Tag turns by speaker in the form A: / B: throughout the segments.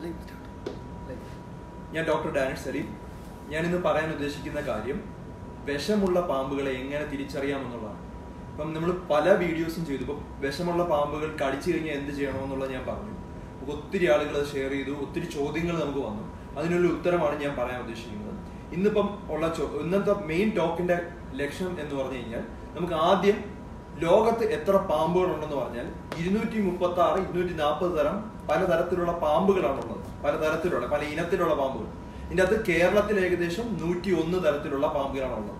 A: ഞാൻ doctor Danish Saleem ഞാൻ ഇന്ന് പറയാൻ ഉദ്ദേശിക്കുന്ന കാര്യം വിഷമുള്ള പാമ്പുകളെ എങ്ങനെ തിരിച്ചറിയാമെന്നുള്ളതാണ് അപ്പം നമ്മൾ പല വീഡിയോസും ചെയ്തു ഇപ്പം വിഷമുള്ള പാമ്പുകൾ കടിച്ചു കഴിഞ്ഞാൽ എന്ത് ചെയ്യണമെന്നുള്ളത് ഞാൻ പറഞ്ഞു നമുക്ക് ഒത്തിരി ആളുകൾ അത് ഷെയർ ചെയ്തു ഒത്തിരി ചോദ്യങ്ങൾ നമുക്ക് വന്നു അതിനുള്ള ഉത്തരമാണ് ഞാൻ പറയാൻ ഉദ്ദേശിക്കുന്നത് ഇന്നിപ്പം ഉള്ള ചോ- ഇന്നത്തെ മെയിൻ ടോക്കിന്റെ ലക്ഷ്യം എന്ന് പറഞ്ഞു കഴിഞ്ഞാൽ നമുക്ക് ആദ്യം ലോകത്ത് എത്ര പാമ്പുകൾ ഉണ്ടെന്ന് പറഞ്ഞാൽ ഇരുന്നൂറ്റി മുപ്പത്തി ആറ് ഇരുന്നൂറ്റി നാൽപ്പത് തരം പലതരത്തിലുള്ള പാമ്പുകളാണുള്ളത് പലതരത്തിലുള്ള പല ഇനത്തിലുള്ള പാമ്പുകൾ ഇതിന്റെ അകത്ത് കേരളത്തിൽ ഏകദേശം നൂറ്റി ഒന്ന് തരത്തിലുള്ള പാമ്പുകളാണുള്ളത്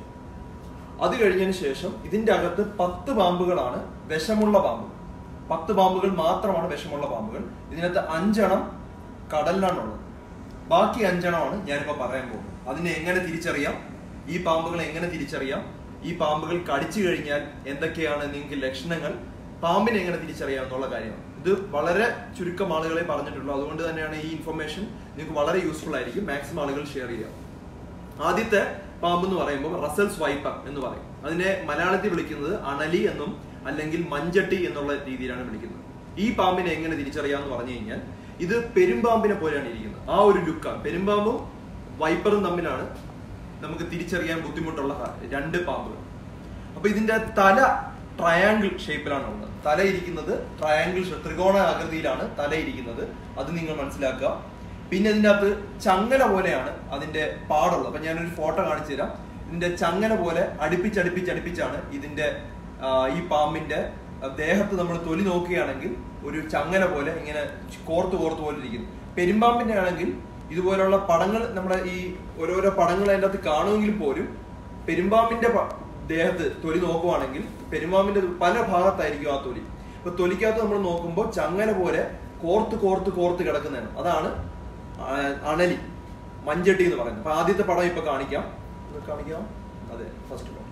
A: അത് കഴിഞ്ഞതിന് ശേഷം ഇതിന്റെ അകത്ത് പത്ത് പാമ്പുകളാണ് വിഷമുള്ള പാമ്പുകൾ പത്ത് പാമ്പുകൾ മാത്രമാണ് വിഷമുള്ള പാമ്പുകൾ ഇതിനകത്ത് അഞ്ചെണ്ണം കടലിലാണുള്ളത് ബാക്കി അഞ്ചെണ്ണമാണ് ഞാനിപ്പോ പറയാൻ പോകുന്നത് അതിനെ എങ്ങനെ തിരിച്ചറിയാം ഈ പാമ്പുകളെ എങ്ങനെ തിരിച്ചറിയാം ഈ പാമ്പുകൾ കടിച്ചു കഴിഞ്ഞാൽ എന്തൊക്കെയാണ് നിങ്ങൾക്ക് ലക്ഷണങ്ങൾ പാമ്പിനെ എങ്ങനെ തിരിച്ചറിയാം എന്നുള്ള കാര്യമാണ് ഇത് വളരെ ചുരുക്കം ആളുകളെ പറഞ്ഞിട്ടുള്ളൂ അതുകൊണ്ട് തന്നെയാണ് ഈ ഇൻഫർമേഷൻ നിങ്ങൾക്ക് വളരെ യൂസ്ഫുൾ ആയിരിക്കും മാക്സിമം ആളുകൾ ഷെയർ ചെയ്യാം ആദ്യത്തെ പാമ്പ് എന്ന് പറയുമ്പോൾ റസൽസ് വൈപ്പർ എന്ന് പറയും അതിനെ മലയാളത്തിൽ വിളിക്കുന്നത് അണലി എന്നും അല്ലെങ്കിൽ മഞ്ചട്ടി എന്നുള്ള രീതിയിലാണ് വിളിക്കുന്നത് ഈ പാമ്പിനെ എങ്ങനെ തിരിച്ചറിയാമെന്ന് പറഞ്ഞു കഴിഞ്ഞാൽ ഇത് പെരുമ്പാമ്പിനെ പോലെയാണ് ഇരിക്കുന്നത് ആ ഒരു ലുക്കാണ് പെരുമ്പാമ്പും വൈപ്പറും തമ്മിലാണ് നമുക്ക് തിരിച്ചറിയാൻ ബുദ്ധിമുട്ടുള്ള രണ്ട് പാമ്പുകൾ അപ്പൊ ഇതിന്റെ തല ട്രയാങ്കിൾ ഷേപ്പിലാണ് ഉള്ളത് തല ഇരിക്കുന്നത് ട്രയാങ്കിൾ ത്രികോണ ആകൃതിയിലാണ് തല ഇരിക്കുന്നത് അത് നിങ്ങൾ മനസ്സിലാക്കുക പിന്നെ ഇതിന്റെ അകത്ത് ചങ്ങല പോലെയാണ് അതിന്റെ പാടുള്ളത് അപ്പൊ ഞാനൊരു ഫോട്ടോ കാണിച്ചു തരാം ഇതിന്റെ ചങ്ങല പോലെ അടുപ്പിച്ചടുപ്പിച്ചടുപ്പിച്ചാണ് ഇതിന്റെ ആ, ഈ പാമ്പിന്റെ ആ, ദേഹത്ത് നമ്മൾ തൊലി നോക്കുകയാണെങ്കിൽ ഒരു ചങ്ങല പോലെ ഇങ്ങനെ കോർത്ത് കോർത്ത് പോലെ ഇരിക്കുന്നു പെരുമ്പാമ്പിന്റെ ആണെങ്കിൽ ഇതുപോലുള്ള പടങ്ങൾ നമ്മുടെ ഈ ഓരോരോ പടങ്ങൾ അതിന്റെ അകത്ത് കാണുമെങ്കിൽ പോലും പെരുമ്പാമ്പിന്റെ പ- ദേഹത്ത് തൊലി നോക്കുവാണെങ്കിൽ പെരുമ്പാമ്പിന്റെ പല ഭാഗത്തായിരിക്കും ആ തൊലി ഇപ്പൊ തൊലിക്കകത്ത് നമ്മൾ നോക്കുമ്പോൾ ചങ്ങല പോലെ കോർത്ത് കോർത്ത് കോർത്ത് കിടക്കുന്നതാണ് അതാണ് ആ, അണലി മഞ്ചട്ടി എന്ന് പറയുന്നത് അപ്പൊ ആദ്യത്തെ പടം ഇപ്പൊ കാണിക്കാം ഇത് കാണിക്കാം അതെ ഫസ്റ്റ് പടം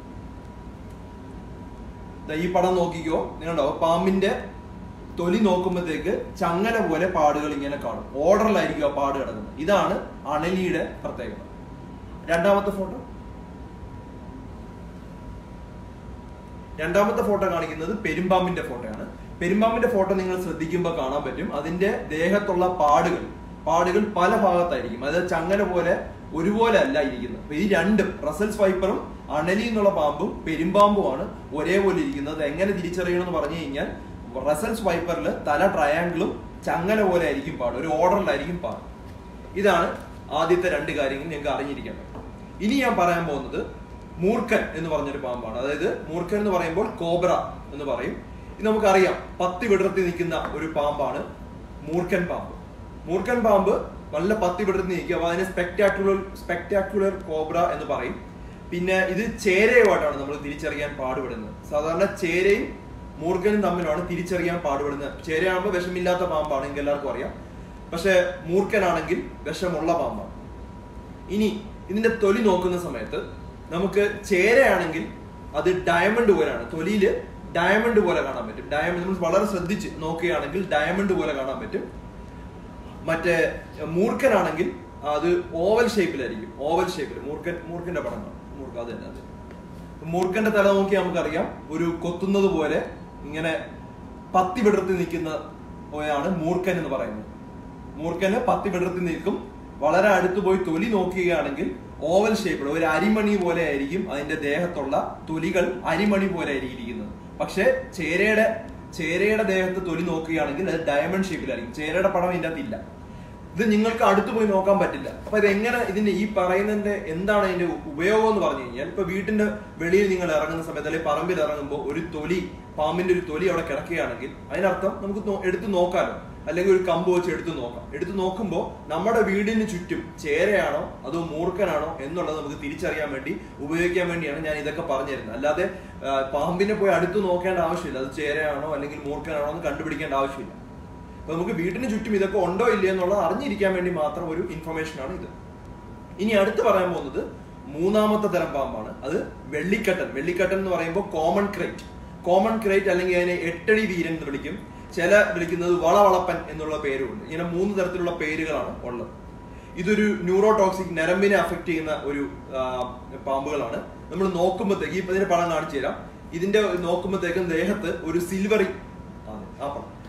A: ദാ ഈ പടം നോക്കിക്കോ നിങ്ങളുണ്ടോ പാമ്പിന്റെ തൊലി നോക്കുമ്പോഴത്തേക്ക് ചങ്ങല പോലെ പാടുകൾ ഇങ്ങനെ കാണും ഓർഡറിലായിരിക്കും ആ പാട് കിടക്കുന്നത് ഇതാണ് അണലിയുടെ പ്രത്യേകത രണ്ടാമത്തെ ഫോട്ടോ രണ്ടാമത്തെ ഫോട്ടോ കാണിക്കുന്നത് പെരുമ്പാമ്പിന്റെ ഫോട്ടോയാണ് പെരുമ്പാമ്പിന്റെ ഫോട്ടോ നിങ്ങൾ ശ്രദ്ധിക്കുമ്പോൾ കാണാൻ പറ്റും അതിന്റെ ദേഹത്തുള്ള പാടുകൾ പാടുകൾ പല ഭാഗത്തായിരിക്കും അതായത് ചങ്ങല പോലെ ഒരുപോലെ അല്ല ഇരിക്കുന്നത് അപ്പൊ ഈ രണ്ടും റസൽസ് വൈപ്പറും അണലി എന്നുള്ള പാമ്പും പെരുമ്പാമ്പുമാണ് ഒരേപോലെ ഇരിക്കുന്നത് എങ്ങനെ തിരിച്ചറിയണം എന്ന് പറഞ്ഞു കഴിഞ്ഞാൽ റസൽസ് വൈപ്പറിൽ തല ട്രയാങ്കിളും ചങ്ങല പോലെ ആയിരിക്കും പാട് ഒരു ഓർഡറിലായിരിക്കും പാട് ഇതാണ് ആദ്യത്തെ രണ്ട് കാര്യങ്ങൾ നിങ്ങൾക്ക് അറിഞ്ഞിരിക്കേണ്ടത് ഇനി ഞാൻ പറയാൻ പോകുന്നത് മൂർഖൻ എന്ന് പറഞ്ഞൊരു പാമ്പാണ് അതായത് മൂർഖൻ എന്ന് പറയുമ്പോൾ കോബ്ര എന്ന് പറയും ഇത് നമുക്കറിയാം പത്തി വിടർത്തി നിൽക്കുന്ന ഒരു പാമ്പാണ് മൂർഖൻ പാമ്പ് മൂർഖൻ പാമ്പ് നല്ല പത്തി വിടർത്തി നിൽക്കുക അപ്പൊ അതിനെ സ്പെക്ടാക്കുലർ സ്പെക്ടാക്കുലർ കോബ്ര എന്ന് പറയും പിന്നെ ഇത് ചേരയുമായിട്ടാണ് നമ്മൾ തിരിച്ചറിയാൻ പാടുപെടുന്നത് സാധാരണ ചേരയും മൂർഖനും തമ്മിലാണ് തിരിച്ചറിയാൻ പാടുപെടുന്നത് ചേരയാകുമ്പോൾ വിഷമില്ലാത്ത പാമ്പാണ് നിങ്ങൾക്ക് എല്ലാവർക്കും അറിയാം പക്ഷെ മൂർഖനാണെങ്കിൽ വിഷമുള്ള പാമ്പാണ് ഇനി ഇതിന്റെ തൊലി നോക്കുന്ന സമയത്ത് നമുക്ക് ചേരയാണെങ്കിൽ അത് ഡയമണ്ട് പോലെയാണ് തൊലിയില് ഡയമണ്ട് പോലെ കാണാൻ പറ്റും ഡയമണ്ട് നമ്മൾ വളരെ ശ്രദ്ധിച്ച് നോക്കുകയാണെങ്കിൽ ഡയമണ്ട് പോലെ കാണാൻ പറ്റും മറ്റേ മൂർഖനാണെങ്കിൽ അത് ഓവൽ ഷേപ്പിലായിരിക്കും ഓവൽ ഷേപ്പിൽ മൂർഖൻ മൂർഖന്റെ പടങ്ങൾ മൂർഖ അത് തന്നെ അത് മൂർഖന്റെ തല നോക്കി നമുക്കറിയാം ഒരു കൊത്തുന്നത് പോലെ ഇങ്ങനെ പത്തി വിടർത്തി നിൽക്കുന്ന പോയാണ് മൂർഖൻ എന്ന് പറയുന്നത് മൂർഖന് പത്തി വിടർത്തി നിൽക്കും വളരെ അടുത്ത് പോയി തൊലി നോക്കുകയാണെങ്കിൽ ഓവൽ ഷേപ്പിൽ ഒരു അരിമണി പോലെ ആയിരിക്കും അതിന്റെ ദേഹത്തുള്ള തൊലികൾ അരിമണി പോലെ ആയിരിക്കും ഇരിക്കുന്നത് പക്ഷെ ചേരയുടെ ചേരയുടെ ദേഹത്ത് തൊലി നോക്കുകയാണെങ്കിൽ അത് ഡയമണ്ട് ഷേപ്പിലായിരിക്കും ചേരയുടെ പടം ഇതിന്റെ അകത്ത് ഇല്ല ഇത് നിങ്ങൾക്ക് അടുത്ത് പോയി നോക്കാൻ പറ്റില്ല അപ്പൊ ഇത് എങ്ങനെ ഇതിന്റെ ഈ പറയുന്നതിന്റെ എന്താണ് അതിന്റെ ഉപയോഗം എന്ന് പറഞ്ഞു കഴിഞ്ഞാൽ ഇപ്പൊ വീട്ടിന്റെ വെളിയിൽ നിങ്ങൾ ഇറങ്ങുന്ന സമയത്ത് അല്ലെങ്കിൽ പറമ്പിൽ ഇറങ്ങുമ്പോൾ ഒരു തൊലി പാമ്പിന്റെ ഒരു തൊലി അവിടെ കിടക്കുകയാണെങ്കിൽ അതിനർത്ഥം നമുക്ക് നോ- എടുത്ത് നോക്കാലോ അല്ലെങ്കിൽ ഒരു കമ്പ് വെച്ച് എടുത്ത് നോക്കാം എടുത്ത് നോക്കുമ്പോൾ നമ്മുടെ വീടിന് ചുറ്റും ചേരയാണോ അതോ മൂർഖനാണോ എന്നുള്ളത് നമുക്ക് തിരിച്ചറിയാൻ വേണ്ടി ഉപയോഗിക്കാൻ വേണ്ടിയാണ് ഞാൻ ഇതൊക്കെ പറഞ്ഞു തരുന്നത് അല്ലാതെ ആ, പാമ്പിനെ പോയി അടുത്ത് നോക്കേണ്ട ആവശ്യമില്ല അത് ചേരയാണോ അല്ലെങ്കിൽ മൂർഖനാണോ എന്ന് കണ്ടുപിടിക്കേണ്ട ആവശ്യമില്ല അപ്പൊ നമുക്ക് വീടിന് ചുറ്റും ഇതൊക്കെ ഉണ്ടോ ഇല്ലയോ എന്നുള്ളത് അറിഞ്ഞിരിക്കാൻ വേണ്ടി മാത്രം ഒരു ഇൻഫർമേഷൻ ആണ് ഇത് ഇനി അടുത്ത് പറയാൻ പോകുന്നത് മൂന്നാമത്തെ തരം പാമ്പാണ് അത് വെള്ളിക്കട്ടൻ വെള്ളിക്കട്ടൻ എന്ന് പറയുമ്പോൾ കോമൺ ക്രേറ്റ് കോമൺ ക്രേറ്റ് അല്ലെങ്കിൽ അതിനെ എട്ടടി വീരൻ എന്ന് വിളിക്കും ചില വിളിക്കുന്നത് വളവളപ്പൻ എന്നുള്ള പേരുമുണ്ട് ഇങ്ങനെ മൂന്ന് തരത്തിലുള്ള പേരുകളാണ് ഉള്ളത് ഇതൊരു ന്യൂറോടോക്സിക് നരമ്പിനെ അഫക്ട് ചെയ്യുന്ന ഒരു ആ, പാമ്പുകളാണ് നമ്മൾ നോക്കുമ്പോഴത്തേക്ക് ഇപ്പൊ ഇതിന്റെ പടം കാണിച്ചു തരാം ഇതിന്റെ നോക്കുമ്പോഴത്തേക്കും ദേഹത്ത് ഒരു സിൽവറി ആ പടം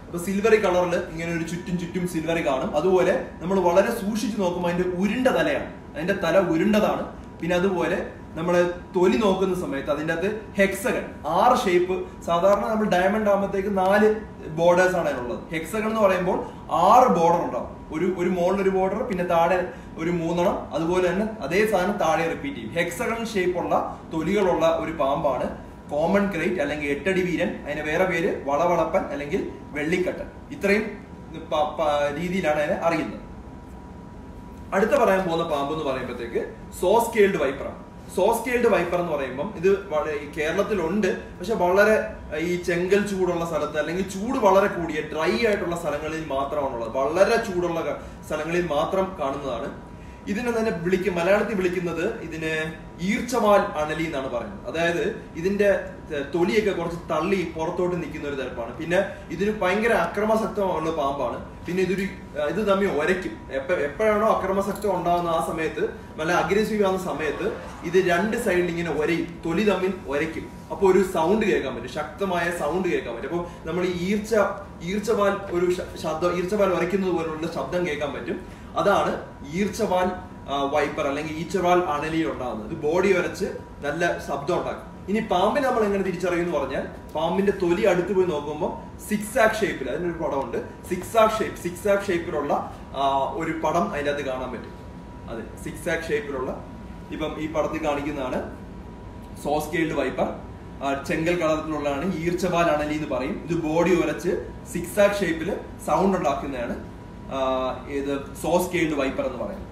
A: അപ്പൊ സിൽവറി കളറിൽ ഇങ്ങനെ ഒരു ചുറ്റും ചുറ്റും സിൽവറി കാണും അതുപോലെ നമ്മൾ വളരെ സൂക്ഷിച്ചു നോക്കുമ്പോൾ അതിന്റെ ഉരുണ്ട തലയാണ് അതിന്റെ തല ഉരുണ്ടതാണ് പിന്നെ അതുപോലെ നമ്മൾ തൊലി നോക്കുന്ന സമയത്ത് അതിൻ്റെ അകത്ത് ഹെക്സഗൺ ആറ് ഷേപ്പ് സാധാരണ നമ്മൾ ഡയമണ്ട് ആകുമ്പോഴത്തേക്ക് നാല് ബോർഡേഴ്സ് ആണ് അതിനുള്ളത് ഹെക്സഗൺ എന്ന് പറയുമ്പോൾ ആറ് ബോർഡർ ഉണ്ടാവും ഒരു ഒരു മുകളിൽ ഒരു ബോർഡർ പിന്നെ താഴെ ഒരു മൂന്നെണ്ണം അതുപോലെ തന്നെ അതേ സാധനം താഴെ റിപ്പീറ്റ് ചെയ്യും ഹെക്സഗൺ ഷേപ്പുള്ള തൊലികളുള്ള ഒരു പാമ്പാണ് കോമൺ ക്രേറ്റ് അല്ലെങ്കിൽ എട്ടടി വീരൻ അതിന് വേറെ പേര് വളവളപ്പൻ അല്ലെങ്കിൽ വെള്ളിക്കട്ടൻ ഇത്രയും പ- പ- രീതിയിലാണ് അതിനെ അറിയുന്നത് അടുത്ത പറയാൻ പോകുന്ന പാമ്പ് എന്ന് പറയുമ്പോഴത്തേക്ക് സോ സ്കെയിൽഡ് വൈപ്പറാണ് സോ സ്കെയിൽഡ് വൈപ്പർ എന്ന് പറയുമ്പോൾ ഇത് വളരെ ഈ കേരളത്തിലുണ്ട് പക്ഷെ വളരെ ഈ ചെങ്കൽ ചൂടുള്ള സ്ഥലത്ത് അല്ലെങ്കിൽ ചൂട് വളരെ കൂടിയ ഡ്രൈ ആയിട്ടുള്ള സ്ഥലങ്ങളിൽ മാത്രമാണുള്ളത് വളരെ ചൂടുള്ള ക- സ്ഥലങ്ങളിൽ മാത്രം കാണുന്നതാണ് ഇതിനെ തന്നെ വിളിക്കും മലയാളത്തിൽ വിളിക്കുന്നത് ഇതിന് ഈർച്ചവാൽ അണലി എന്നാണ് പറയുന്നത് അതായത് ഇതിന്റെ ത- തൊലിയൊക്കെ കുറച്ച് തള്ളി പുറത്തോട്ട് നിൽക്കുന്ന ഒരു തരപ്പാണ് പിന്നെ ഇതിന് ഭയങ്കര അക്രമസക്തമുള്ള പാമ്പാണ് പിന്നെ ഇതൊരു ആ, ഇത് തമ്മിൽ ഒരയ്ക്കും എപ്പ എപ്പോഴാണോ അക്രമസക്തം ഉണ്ടാകുന്ന ആ സമയത്ത് നല്ല അഗ്രസീവ് ആവുന്ന സമയത്ത് ഇത് രണ്ട് സൈഡിൽ ഇങ്ങനെ ഒരയും തൊലി തമ്മിൽ ഒരയ്ക്കും അപ്പോൾ ഒരു സൗണ്ട് കേൾക്കാൻ പറ്റും ശക്തമായ സൗണ്ട് കേൾക്കാൻ പറ്റും അപ്പോൾ നമ്മൾ ഈ ഈർച്ച ഈർച്ചവാൽ ഒരു ശ- ശബ്ദം ഈർച്ചവാൽ ഒരയ്ക്കുന്നത് പോലുള്ള ശബ്ദം കേൾക്കാൻ പറ്റും അതാണ് ഈർച്ചവാൽ ആ, വൈപ്പർ അല്ലെങ്കിൽ ഈച്ചവാൽ അണലിയിൽ ഉണ്ടാകുന്നത് ഇത് ബോഡി വരച്ച് നല്ല ശബ്ദം ഉണ്ടാക്കും ഇനി പാമ്പിനെ നമ്മൾ എങ്ങനെ തിരിച്ചറിയുമെന്ന് പറഞ്ഞാൽ പാമ്പിന്റെ തൊലി അടുത്ത് പോയി നോക്കുമ്പോൾ സിക്സ് ആക് ഷേപ്പിൽ അതിനൊരു പടമുണ്ട് സിക്സ് ആക് ഷേപ്പ് സിക്സ് ആക് ഷേപ്പിലുള്ള ആ, ഒരു പടം അതിൻ്റെ അകത്ത് കാണാൻ പറ്റും അതെ സിക്സ് ആക് ഷേപ്പിലുള്ള ഇപ്പം ഈ പടത്തിൽ കാണിക്കുന്നതാണ് സോസ്കെയിൽഡ് വൈപ്പർ ആ, ചെങ്കൽ കളറിലുള്ളതാണ് ഈർച്ചവാൽ അണലി എന്ന് പറയും ഇത് ബോഡി ഉരച്ച് സിക്സ് ആക് ഷേപ്പിൽ സൗണ്ട് ഉണ്ടാക്കുന്നതാണ് ആ, ഇത് സോസ്കെയിൽഡ് വൈപ്പർ എന്ന് പറയുന്നത്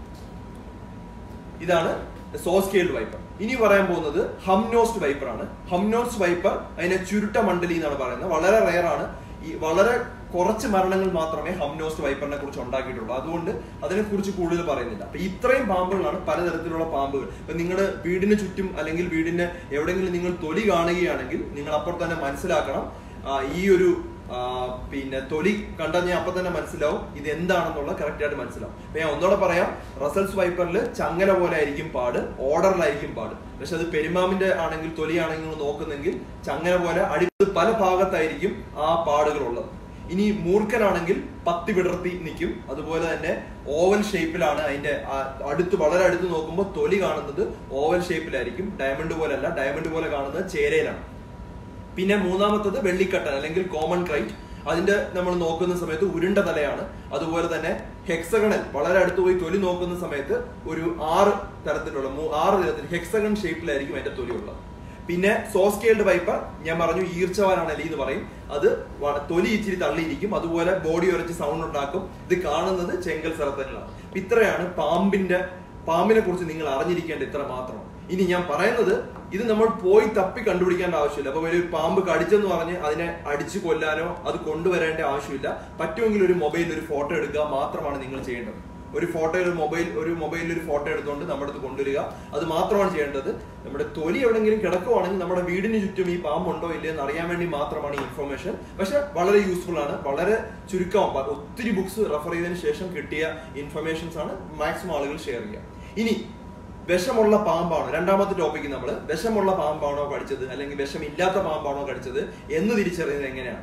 A: ഇതാണ് സോസ്കെയിൽഡ് വൈപ്പർ ഇനി പറയാൻ പോകുന്നത് ഹംനോസ്റ്റ് വൈപ്പർ ആണ് ഹംനോസ്റ്റ് വൈപ്പർ അതിനെ ചുരുട്ട മണ്ഡലി എന്നാണ് പറയുന്നത് വളരെ റെയർ ആണ് ഈ വളരെ കുറച്ച് മരണങ്ങൾ മാത്രമേ ഹംനോസ്റ്റ് വൈപ്പറിനെ കുറിച്ച് ഉണ്ടാക്കിയിട്ടുള്ളൂ അതുകൊണ്ട് അതിനെ കുറിച്ച് കൂടുതൽ പറയുന്നില്ല അപ്പൊ ഇത്രയും പാമ്പുകളാണ് പലതരത്തിലുള്ള പാമ്പുകൾ ഇപ്പൊ നിങ്ങളുടെ വീടിന് ചുറ്റും അല്ലെങ്കിൽ വീടിന് എവിടെയെങ്കിലും നിങ്ങൾ തൊലി കാണുകയാണെങ്കിൽ നിങ്ങൾ അപ്പോൾ തന്നെ മനസ്സിലാക്കണം ആ, ഈ ഒരു ആ, പിന്നെ തൊലി കണ്ടാൽ ഞാൻ അപ്പൊ തന്നെ മനസ്സിലാവും ഇത് എന്താണെന്നുള്ള കറക്റ്റ് ആയിട്ട് മനസ്സിലാവും അപ്പൊ ഞാൻ ഒന്നുകൂടെ പറയാം റസൽസ് വൈപ്പറിൽ ചങ്ങല പോലെ ആയിരിക്കും പാട് ഓർഡറിലായിരിക്കും പാട് പക്ഷെ അത് പെരുമാമിന്റെ ആണെങ്കിൽ തൊലി ആണെങ്കിൽ നിങ്ങൾ നോക്കുന്നെങ്കിൽ ചങ്ങല പോലെ അടി പല ഭാഗത്തായിരിക്കും ആ പാടുകൾ ഉള്ളത് ഇനി മൂർഖനാണെങ്കിൽ പത്തി വിടർത്തി നിൽക്കും അതുപോലെ തന്നെ ഓവൽ ഷേപ്പിലാണ് അതിന്റെ ആ അടുത്ത് വളരെ അടുത്ത് നോക്കുമ്പോൾ തൊലി കാണുന്നത് ഓവൽ ഷേപ്പിലായിരിക്കും ഡയമണ്ട് പോലെ അല്ല ഡയമണ്ട് പോലെ കാണുന്നത് ചേരയിലാണ് പിന്നെ മൂന്നാമത്തത് വെള്ളിക്കട്ടൻ അല്ലെങ്കിൽ കോമൺ ക്രൈറ്റ് അതിന്റെ നമ്മൾ നോക്കുന്ന സമയത്ത് ഉരുണ്ട തലയാണ് അതുപോലെ തന്നെ ഹെക്സഗണൽ വളരെ അടുത്ത് പോയി തൊലി നോക്കുന്ന സമയത്ത് ഒരു ആറ് തരത്തിലുള്ള മൂ- ആറ് തരത്തിൽ ഹെക്സഗൺ ഷേപ്പിലായിരിക്കും അതിന്റെ തൊലി ഉള്ളത് പിന്നെ സോസ്കെയിൽഡ് വൈപ്പർ ഞാൻ പറഞ്ഞു ഈർച്ചവാനാണ് എലി എന്ന് പറയും അത് വ- തൊലി ഇച്ചിരി തള്ളിയിരിക്കും അതുപോലെ ബോഡി ഉരച്ച് സൗണ്ട് ഉണ്ടാക്കും ഇത് കാണുന്നത് ചെങ്കൽ സ്ഥലത്തങ്ങളാണ് അപ്പൊ ഇത്രയാണ് പാമ്പിന്റെ പാമ്പിനെ കുറിച്ച് നിങ്ങൾ അറിഞ്ഞിരിക്കേണ്ട ഇത്ര മാത്രം ഇനി ഞാൻ പറയുന്നത് ഇത് നമ്മൾ പോയി തപ്പി കണ്ടുപിടിക്കേണ്ട ആവശ്യമില്ല അപ്പൊ ഒരു പാമ്പ് കടിച്ചെന്ന് പറഞ്ഞ് അതിനെ അടിച്ചു കൊല്ലാനോ അത് കൊണ്ടുവരേണ്ട ആവശ്യമില്ല പറ്റുമെങ്കിൽ ഒരു മൊബൈലിൽ ഒരു ഫോട്ടോ എടുക്കുക മാത്രമാണ് നിങ്ങൾ ചെയ്യേണ്ടത് ഒരു ഫോട്ടോ ഒരു മൊബൈൽ ഒരു മൊബൈലിൽ ഒരു ഫോട്ടോ എടുത്തുകൊണ്ട് നമ്മുടെ അടുത്ത് കൊണ്ടുവരിക അത് മാത്രമാണ് ചെയ്യേണ്ടത് നമ്മുടെ തൊലി എവിടെയെങ്കിലും കിടക്കുവാണെങ്കിൽ നമ്മുടെ വീടിന് ചുറ്റും ഈ പാമ്പുണ്ടോ ഇല്ലയോ എന്ന് അറിയാൻ വേണ്ടി മാത്രമാണ് ഈ ഇൻഫർമേഷൻ പക്ഷെ വളരെ യൂസ്ഫുൾ ആണ് വളരെ ചുരുക്കം ഒത്തിരി ബുക്സ് റെഫർ ചെയ്തതിനു ശേഷം കിട്ടിയ ഇൻഫർമേഷൻസ് ആണ് മാക്സിമം ആളുകൾ ഷെയർ ചെയ്യുക ഇനി വിഷമുള്ള പാമ്പാണോ രണ്ടാമത്തെ ടോപ്പിക്ക് നമ്മൾ വിഷമുള്ള പാമ്പാണോ കടിച്ചത് അല്ലെങ്കിൽ വിഷമില്ലാത്ത പാമ്പാണോ കടിച്ചത് എന്ന് തിരിച്ചറിയുന്നത് എങ്ങനെയാണ്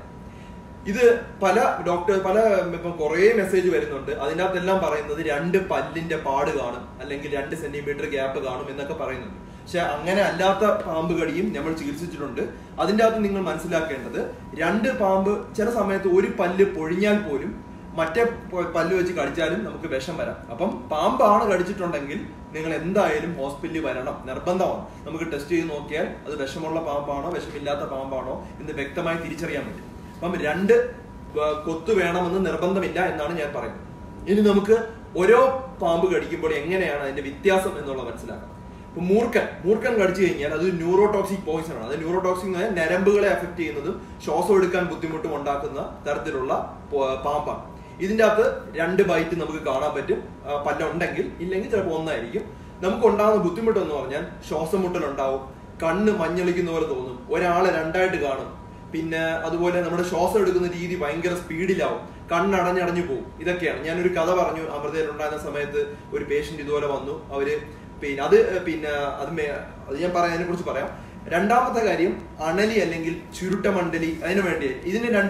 A: ഇത് പല ഡോക്ടർ പല ഇപ്പം കുറേ മെസ്സേജ് വരുന്നുണ്ട് അതിനകത്തെല്ലാം പറയുന്നത് രണ്ട് പല്ലിന്റെ പാട് കാണും അല്ലെങ്കിൽ രണ്ട് സെന്റിമീറ്റർ ഗ്യാപ്പ് കാണും എന്നൊക്കെ പറയുന്നുണ്ട് പക്ഷെ അങ്ങനെ അല്ലാത്ത പാമ്പ് കടിയും നമ്മൾ ചികിത്സിച്ചിട്ടുണ്ട് അതിൻ്റെ അകത്ത് നിങ്ങൾ മനസ്സിലാക്കേണ്ടത് രണ്ട് പാമ്പ് ചില സമയത്ത് ഒരു പല്ല് പൊഴിഞ്ഞാൽ പോലും മറ്റേ പ- പല്ല് വെച്ച് കടിച്ചാലും നമുക്ക് വിഷം വരാം അപ്പം പാമ്പാണ് കടിച്ചിട്ടുണ്ടെങ്കിൽ നിങ്ങൾ എന്തായാലും ഹോസ്പിറ്റലിൽ വരണം നിർബന്ധമാണ് നമുക്ക് ടെസ്റ്റ് ചെയ്ത് നോക്കിയാൽ അത് വിഷമുള്ള പാമ്പാണോ വിഷമില്ലാത്ത പാമ്പാണോ എന്ന് വ്യക്തമായി തിരിച്ചറിയാൻ പറ്റും അപ്പം രണ്ട് വ- കൊത്ത് വേണമെന്ന് നിർബന്ധമില്ല എന്നാണ് ഞാൻ പറയുന്നത് ഇനി നമുക്ക് ഓരോ പാമ്പ് കടിക്കുമ്പോൾ എങ്ങനെയാണ് അതിന്റെ വ്യത്യാസം എന്നുള്ളത് മനസ്സിലാക്കാം ഇപ്പൊ മൂർഖൻ മൂർഖൻ കടിച്ചു കഴിഞ്ഞാൽ അത് ന്യൂറോടോക്സിക് പോയിസൺ ആണ് അത് ന്യൂറോടോക്സിക് ഞരമ്പുകളെ അഫക്ട് ചെയ്യുന്നതും ശ്വാസം എടുക്കാൻ ബുദ്ധിമുട്ടും ഉണ്ടാക്കുന്ന തരത്തിലുള്ള പോ- പാമ്പാണ് ഇതിന്റെ അകത്ത് രണ്ട് ബൈറ്റ് നമുക്ക് കാണാൻ പറ്റും ആ, പല്ലുണ്ടെങ്കിൽ ഇല്ലെങ്കിൽ ചിലപ്പോൾ ഒന്നായിരിക്കും നമുക്ക് ഉണ്ടാകുന്ന ബുദ്ധിമുട്ട് എന്ന് പറഞ്ഞാൽ ശ്വാസം മുട്ടൽ ഉണ്ടാവും കണ്ണ് മഞ്ഞളിക്കുന്ന പോലെ തോന്നും ഒരാളെ രണ്ടായിട്ട് കാണും പിന്നെ അതുപോലെ നമ്മുടെ ശ്വാസം എടുക്കുന്ന രീതി ഭയങ്കര സ്പീഡിലാവും കണ്ണടഞ്ഞടഞ്ഞു പോകും ഇതൊക്കെയാണ് ഞാനൊരു കഥ പറഞ്ഞു അമൃതയിൽ ഉണ്ടായിരുന്ന സമയത്ത് ഒരു പേഷ്യന്റ് ഇതുപോലെ വന്നു അവര് പിന്നെ അത് പിന്നെ അത് മേ- അത് ഞാൻ പറയാതിനെ കുറിച്ച് പറയാം രണ്ടാമത്തെ കാര്യം അണലി അല്ലെങ്കിൽ ചുരുട്ട മണ്ഡലി അതിനു വേണ്ടി ഇതിന് രണ്ടിനും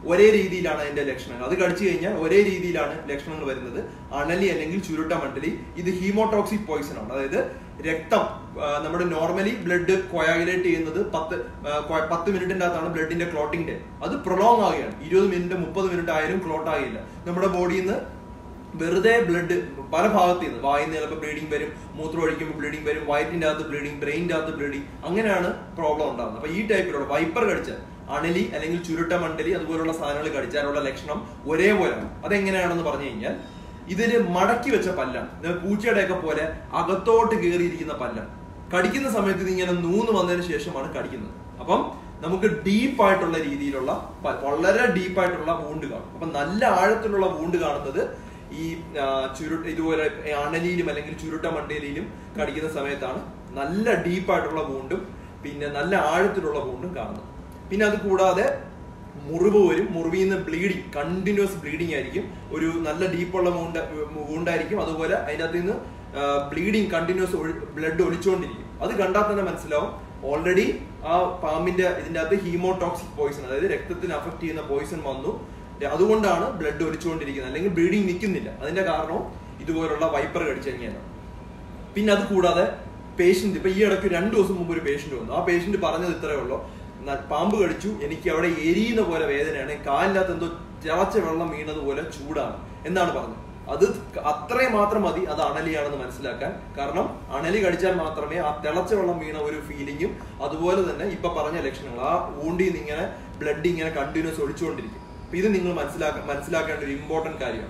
A: ഒരേ രീതിയിലാണ് അതിന്റെ ലക്ഷണങ്ങൾ അത് കടിച്ചു കഴിഞ്ഞാൽ ഒരേ രീതിയിലാണ് ലക്ഷണങ്ങൾ വരുന്നത് അണലി അല്ലെങ്കിൽ ചുരുട്ട മണ്ടലി ഇത് ഹീമോടോക്സിക് പോയിസൺ ആണ് അതായത് രക്തം ആ, നമ്മുടെ നോർമലി ബ്ലഡ് കൊയാഗുലേറ്റ് ചെയ്യുന്നത് പത്ത് ആ, കൊ- പത്ത് മിനിറ്റിന്റെ അകത്താണ് ബ്ലഡിന്റെ ക്ലോട്ടിംഗ് ഡേ അത് പ്രൊലോങ് ആവുകയാണ് ഇരുപത് മിനിറ്റ് മുപ്പത് മിനിറ്റ് ആയാലും ക്ലോട്ട് ആകില്ല നമ്മുടെ ബോഡിയിൽ നിന്ന് വെറുതെ ബ്ലഡ് പല ഭാഗത്ത് നിന്ന് വായിൽ നിന്ന് ചിലപ്പോൾ ബ്ലീഡിങ് വരും മൂത്രം ഒഴിക്കുമ്പോൾ ബ്ലീഡിങ് വരും വയറ്റിന്റെ അകത്ത് ബ്ലീഡിങ് ബ്രെയിനിന്റെ അകത്ത് ബ്ലീഡിങ് അങ്ങനെയാണ് പ്രോബ്ലം ഉണ്ടാകുന്നത് അപ്പൊ ഈ ടൈപ്പിലുള്ള വൈപ്പർ കടിച്ചാൽ അണലി അല്ലെങ്കിൽ ചുരുട്ട മണ്ടലി അതുപോലുള്ള സാധനങ്ങൾ കടിച്ചാലുള്ള ലക്ഷണം ഒരേപോലെയാണ് അതെങ്ങനെയാണെന്ന് പറഞ്ഞു കഴിഞ്ഞാൽ ഇതില് മടക്കി വെച്ച പല്ലാണ് ഇത് പൂച്ചയുടെയൊക്കെ പോലെ അകത്തോട്ട് കയറിയിരിക്കുന്ന പല്ലാണ് കടിക്കുന്ന സമയത്ത് ഇത് ഇങ്ങനെ നൂന്ന് വന്നതിന് ശേഷമാണ് കടിക്കുന്നത് അപ്പം നമുക്ക് ഡീപ്പ് ആയിട്ടുള്ള രീതിയിലുള്ള പ- വളരെ ഡീപ്പ് ആയിട്ടുള്ള വൂണ്ട് കാണും അപ്പൊ നല്ല ആഴത്തിലുള്ള വൂണ്ട് കാണുന്നത് ഈ ആ, ചുരുട്ട് ഇതുപോലെ അണലിയിലും അല്ലെങ്കിൽ ചുരുട്ട മണ്ടയിലും കടിക്കുന്ന സമയത്താണ് നല്ല ഡീപ്പ് ആയിട്ടുള്ള വൂണ്ടും പിന്നെ നല്ല ആഴത്തിലുള്ള വൂണ്ടും കാണുന്നത് പിന്നെ അത് കൂടാതെ മുറിവ് വരും മുറിവിൽ നിന്ന് ബ്ലീഡിങ് കണ്ടിന്യൂസ് ബ്ലീഡിങ് ആയിരിക്കും ഒരു നല്ല ഡീപ്പുള്ള വൂണ്ട് വൂണ്ടായിരിക്കും അതുപോലെ അതിൻ്റെ അകത്ത് നിന്ന് ബ്ലീഡിങ് കണ്ടിന്യൂസ് ബ്ലഡ് ഒലിച്ചുകൊണ്ടിരിക്കും അത് കണ്ടാൽ തന്നെ മനസ്സിലാവും ഓൾറെഡി ആ പാമ്പിന്റെ ഇതിന്റെ അകത്ത് ഹീമോടോക്സിക് പോയിസൺ അതായത് രക്തത്തിന് അഫക്ട് ചെയ്യുന്ന പോയിസൺ വന്നു അതുകൊണ്ടാണ് ബ്ലഡ് ഒലിച്ചുകൊണ്ടിരിക്കുന്നത് അല്ലെങ്കിൽ ബ്ലീഡിങ് നിൽക്കുന്നില്ല അതിന്റെ കാരണവും ഇതുപോലുള്ള വൈപ്പർ കടിച്ചു കഴിഞ്ഞാണ് പിന്നെ അത് കൂടാതെ പേഷ്യന്റ് ഇപ്പൊ ഈ ഇടയ്ക്ക് രണ്ടു ദിവസം മുമ്പ് ഒരു പേഷ്യന്റ് വന്നു ആ പേഷ്യന്റ് പറഞ്ഞത് ഇത്രയേ ഉള്ളൂ ന- പാമ്പ് കടിച്ചു എനിക്ക് അവിടെ എരിയുന്ന പോലെ വേദനയാണ് കാലിനകത്ത് എന്തോ തിളച്ച വെള്ളം വീണതുപോലെ ചൂടാണ് എന്നാണ് പറഞ്ഞത് അത് അത്രയും മാത്രം മതി അത് അണലിയാണെന്ന് മനസ്സിലാക്കാൻ കാരണം അണലി കടിച്ചാൽ മാത്രമേ ആ തിളച്ച വെള്ളം വീണ ഒരു ഫീലിങ്ങും അതുപോലെ തന്നെ ഇപ്പൊ പറഞ്ഞ ലക്ഷണങ്ങൾ ആ ഊണ്ടിൽ നിന്ന് ഇങ്ങനെ ബ്ലഡ് ഇങ്ങനെ കണ്ടിന്യൂസ് ഒഴിച്ചുകൊണ്ടിരിക്കും അപ്പൊ ഇത് നിങ്ങൾ മനസ്സിലാക്ക മനസ്സിലാക്കേണ്ട ഒരു ഇമ്പോർട്ടന്റ് കാര്യമാണ്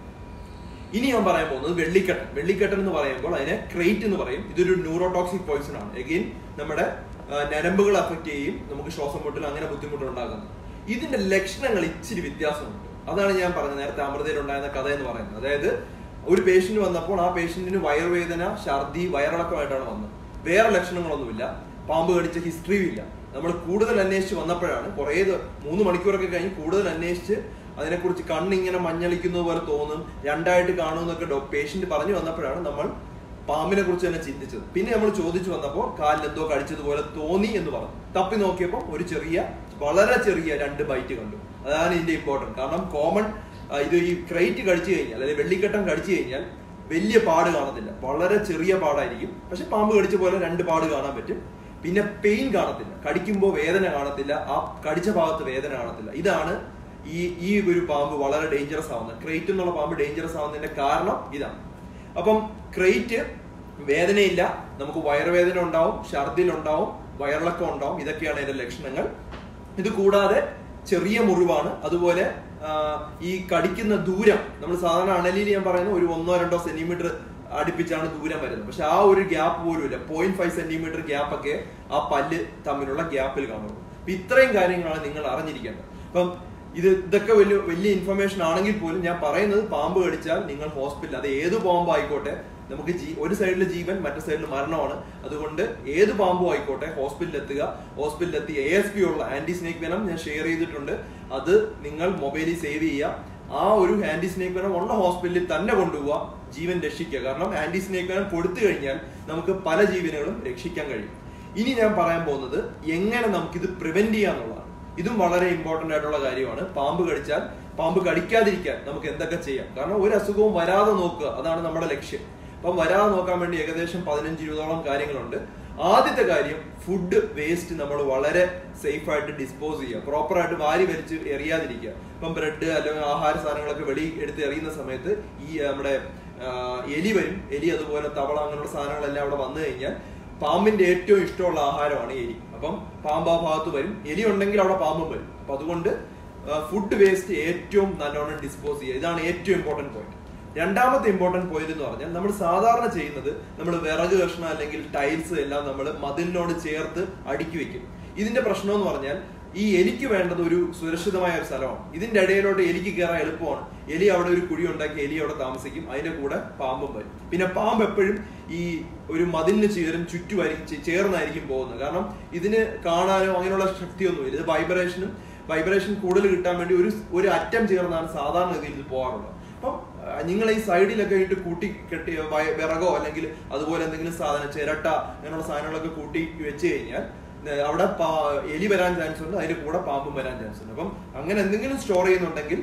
A: ഇനി ഞാൻ പറയാൻ പോകുന്നത് വെള്ളിക്കട്ടൻ വെള്ളിക്കട്ടൻ എന്ന് പറയുമ്പോൾ അതിനെ ക്രേറ്റ് എന്ന് പറയും ഇതൊരു ന്യൂറോടോക്സിക് പോയിസൺ ആണ് എഗെയിൻ നമ്മുടെ ആ, ഞരമ്പുകൾ അഫക്ട് ചെയ്യും നമുക്ക് ശ്വാസം മുട്ടൽ അങ്ങനെ ബുദ്ധിമുട്ട് ഉണ്ടാകുന്നത് ഇതിന്റെ ലക്ഷണങ്ങൾ ഇച്ചിരി വ്യത്യാസമുണ്ട് അതാണ് ഞാൻ പറഞ്ഞത് നേരത്തെ അമൃതയിൽ ഉണ്ടായിരുന്ന കഥ എന്ന് പറയുന്നത് അതായത് ഒരു പേഷ്യന്റ് വന്നപ്പോൾ ആ പേഷ്യന്റിന് വയറുവേദന ഛർദി വയറിളക്കമായിട്ടാണ് വന്നത് വേറെ ലക്ഷണങ്ങളൊന്നുമില്ല പാമ്പ് കടിച്ച ഹിസ്റ്ററിയും ഇല്ല നമ്മൾ കൂടുതൽ അന്വേഷിച്ച് വന്നപ്പോഴാണ് കുറേ ദ- മൂന്ന് മണിക്കൂറൊക്കെ കഴിഞ്ഞ് കൂടുതൽ അന്വേഷിച്ച് അതിനെക്കുറിച്ച് കണ്ണിങ്ങനെ മഞ്ഞളിക്കുന്നത് പോലെ തോന്നും രണ്ടായിട്ട് കാണുമെന്നൊക്കെ ഡോ പേഷ്യന്റ് പറഞ്ഞു വന്നപ്പോഴാണ് നമ്മൾ പാമ്പിനെ കുറിച്ച് തന്നെ ചിന്തിച്ചത് പിന്നെ നമ്മൾ ചോദിച്ചു വന്നപ്പോൾ കാലിൽ എന്തോ കടിച്ചതുപോലെ തോന്നി എന്ന് പറഞ്ഞു തപ്പി നോക്കിയപ്പോൾ ഒരു ചെറിയ വളരെ ചെറിയ രണ്ട് ബൈറ്റ് കണ്ടു അതാണ് ഇതിന്റെ ഇമ്പോർട്ടൻറ്റ് കാരണം കോമൺ ഇത് ഈ ക്രൈറ്റ് കടിച്ചു കഴിഞ്ഞാൽ അല്ലെങ്കിൽ വെള്ളിക്കെട്ടം കടിച്ചു കഴിഞ്ഞാൽ വലിയ പാട് കാണത്തില്ല വളരെ ചെറിയ പാടായിരിക്കും പക്ഷെ പാമ്പ് കടിച്ച പോലെ രണ്ട് പാട് കാണാൻ പറ്റും പിന്നെ പെയിൻ കാണത്തില്ല കടിക്കുമ്പോൾ വേദന കാണത്തില്ല ആ കടിച്ച ഭാഗത്ത് വേദന കാണത്തില്ല ഇതാണ് ഈ ഈ ഒരു പാമ്പ് വളരെ ഡേഞ്ചറസ് ആവുന്നത് ക്രേറ്റ് എന്നുള്ള പാമ്പ് ഡേഞ്ചറസ് ആവുന്നതിന്റെ കാരണം ഇതാണ് അപ്പം ക്രേറ്റ് വേദനയില്ല നമുക്ക് വയറുവേദന ഉണ്ടാവും ഛർദിൽ ഉണ്ടാവും വയറിളക്കം ഉണ്ടാവും ഇതൊക്കെയാണ് അതിന്റെ ലക്ഷണങ്ങൾ ഇത് കൂടാതെ ചെറിയ മുറിവാണ് അതുപോലെ ആ, ഈ കടിക്കുന്ന ദൂരം നമ്മൾ സാധാരണ അണലിയിൽ ഞാൻ പറയുന്ന ഒരു ഒന്നോ രണ്ടോ സെന്റിമീറ്റർ അടുപ്പിച്ചാണ് ദൂരം വരുന്നത് പക്ഷെ ആ ഒരു ഗ്യാപ്പ് പോലും ഇല്ല പോയിന്റ് ഫൈവ് സെന്റിമീറ്റർ ഗ്യാപ്പ് ഒക്കെ ആ പല്ല് തമ്മിലുള്ള ഗ്യാപ്പിൽ കാണുള്ളൂ അപ്പൊ ഇത്രയും കാര്യങ്ങളാണ് നിങ്ങൾ അറിഞ്ഞിരിക്കേണ്ടത് അപ്പം ഇത് ഇതൊക്കെ വലിയ വലിയ ഇൻഫർമേഷൻ ആണെങ്കിൽ പോലും ഞാൻ പറയുന്നത് പാമ്പ് കടിച്ചാൽ നിങ്ങൾ ഹോസ്പിറ്റൽ അത് ഏത് പാമ്പ് ആയിക്കോട്ടെ നമുക്ക് ജീ- ഒരു സൈഡിൽ ജീവൻ മറ്റു സൈഡിൽ മരണമാണ് അതുകൊണ്ട് ഏത് പാമ്പും ആയിക്കോട്ടെ ഹോസ്പിറ്റലിൽ എത്തുക ഹോസ്പിറ്റലിൽ എത്തി എ എസ് പി ഉള്ള ആന്റി സ്നേക് വെനം ഞാൻ ഷെയർ ചെയ്തിട്ടുണ്ട് അത് നിങ്ങൾ മൊബൈലിൽ സേവ് ചെയ്യുക ആ ഒരു ആന്റി സ്നേക് വെനം ഉള്ള ഹോസ്പിറ്റലിൽ തന്നെ കൊണ്ടുപോവുക ജീവൻ രക്ഷിക്കുക കാരണം ആന്റി സ്നേക് വെനം കൊടുത്തു കഴിഞ്ഞാൽ നമുക്ക് പല ജീവനുകളും രക്ഷിക്കാൻ കഴിയും ഇനി ഞാൻ പറയാൻ പോകുന്നത് എങ്ങനെ നമുക്കിത് പ്രിവെന്റ് ചെയ്യാന്നുള്ളതാണ് ഇതും വളരെ ഇമ്പോർട്ടന്റ് ആയിട്ടുള്ള കാര്യമാണ് പാമ്പ് കടിച്ചാൽ പാമ്പ് കടിക്കാതിരിക്കാൻ നമുക്ക് എന്തൊക്കെ ചെയ്യാം കാരണം ഒരു അസുഖവും വരാതെ നോക്കുക അതാണ് നമ്മുടെ ലക്ഷ്യം അപ്പം വരാതെ നോക്കാൻ വേണ്ടി ഏകദേശം പതിനഞ്ച് ഇരുപതോളം കാര്യങ്ങളുണ്ട് ആദ്യത്തെ കാര്യം ഫുഡ് വേസ്റ്റ് നമ്മൾ വളരെ സേഫ് ആയിട്ട് ഡിസ്പോസ് ചെയ്യുക പ്രോപ്പർ ആയിട്ട് വാരി വലിച്ച് എറിയാതിരിക്കുക ഇപ്പം ബ്രെഡ് അല്ലെങ്കിൽ ആഹാര സാധനങ്ങളൊക്കെ വെളി എടുത്ത് എറിയുന്ന സമയത്ത് ഈ ആ, നമ്മുടെ ആ, എലി വരും എലി അതുപോലെ തവള അങ്ങനെയുള്ള സാധനങ്ങളെല്ലാം അവിടെ വന്നു കഴിഞ്ഞാൽ പാമ്പിന്റെ ഏറ്റവും ഇഷ്ടമുള്ള ആഹാരമാണ് എലി അപ്പം പാമ്പ് ആ ഭാഗത്ത് വരും എലി ഉണ്ടെങ്കിൽ അവിടെ പാമ്പും വരും അപ്പൊ അതുകൊണ്ട് ഫുഡ് വേസ്റ്റ് ഏറ്റവും നല്ലോണം ഡിസ്പോസ് ചെയ്യുക ഇതാണ് ഏറ്റവും ഇമ്പോർട്ടന്റ് പോയിന്റ് രണ്ടാമത്തെ ഇമ്പോർട്ടന്റ് പോയിന്റ് എന്ന് പറഞ്ഞാൽ നമ്മൾ സാധാരണ ചെയ്യുന്നത് നമ്മൾ വിറക് കഷ്ണം അല്ലെങ്കിൽ ടൈൽസ് എല്ലാം നമ്മൾ മതിലിനോട് ചേർത്ത് അടുക്കി വെക്കും ഇതിന്റെ പ്രശ്നം എന്ന് പറഞ്ഞാൽ ഈ എലിക്ക് വേണ്ടത് ഒരു സുരക്ഷിതമായ ഒരു സ്ഥലമാണ് ഇതിന്റെ ഇടയിലോട്ട് എലിക്ക് കയറാൻ എളുപ്പമാണ് എലി അവിടെ ഒരു കുഴി ഉണ്ടാക്കി എലി അവിടെ താമസിക്കും അതിന്റെ കൂടെ പാമ്പും വരും പിന്നെ പാമ്പ് എപ്പോഴും ഈ ഒരു മതിലിന് ചേരും ചുറ്റുമായിരിക്കും ചേർന്നായിരിക്കും പോകുന്നത് കാരണം ഇതിന് കാണാനോ അങ്ങനെയുള്ള ശക്തിയൊന്നുമില്ല ഇത് വൈബ്രേഷനും വൈബ്രേഷൻ കൂടുതൽ കിട്ടാൻ വേണ്ടി ഒരു ഒരു അറ്റം ചേർന്നാണ് സാധാരണ ഗതിയിൽ ഇത് പോകാറുള്ളത് അപ്പം നിങ്ങൾ ഈ സൈഡിലൊക്കെ ഇട്ട് കൂട്ടി കെട്ടി വയ- വിറകോ അല്ലെങ്കിൽ അതുപോലെ എന്തെങ്കിലും സാധനം ചിരട്ട അങ്ങനെയുള്ള സാധനങ്ങളൊക്കെ കൂട്ടി വെച്ച് കഴിഞ്ഞാൽ ഏർ അവിടെ പാ- എലി വരാൻ ചാൻസ് ഉണ്ട് അതിന്റെ കൂടെ പാമ്പും വരാൻ ചാൻസ് ഉണ്ട് അപ്പം അങ്ങനെ എന്തെങ്കിലും സ്റ്റോർ ചെയ്യുന്നുണ്ടെങ്കിൽ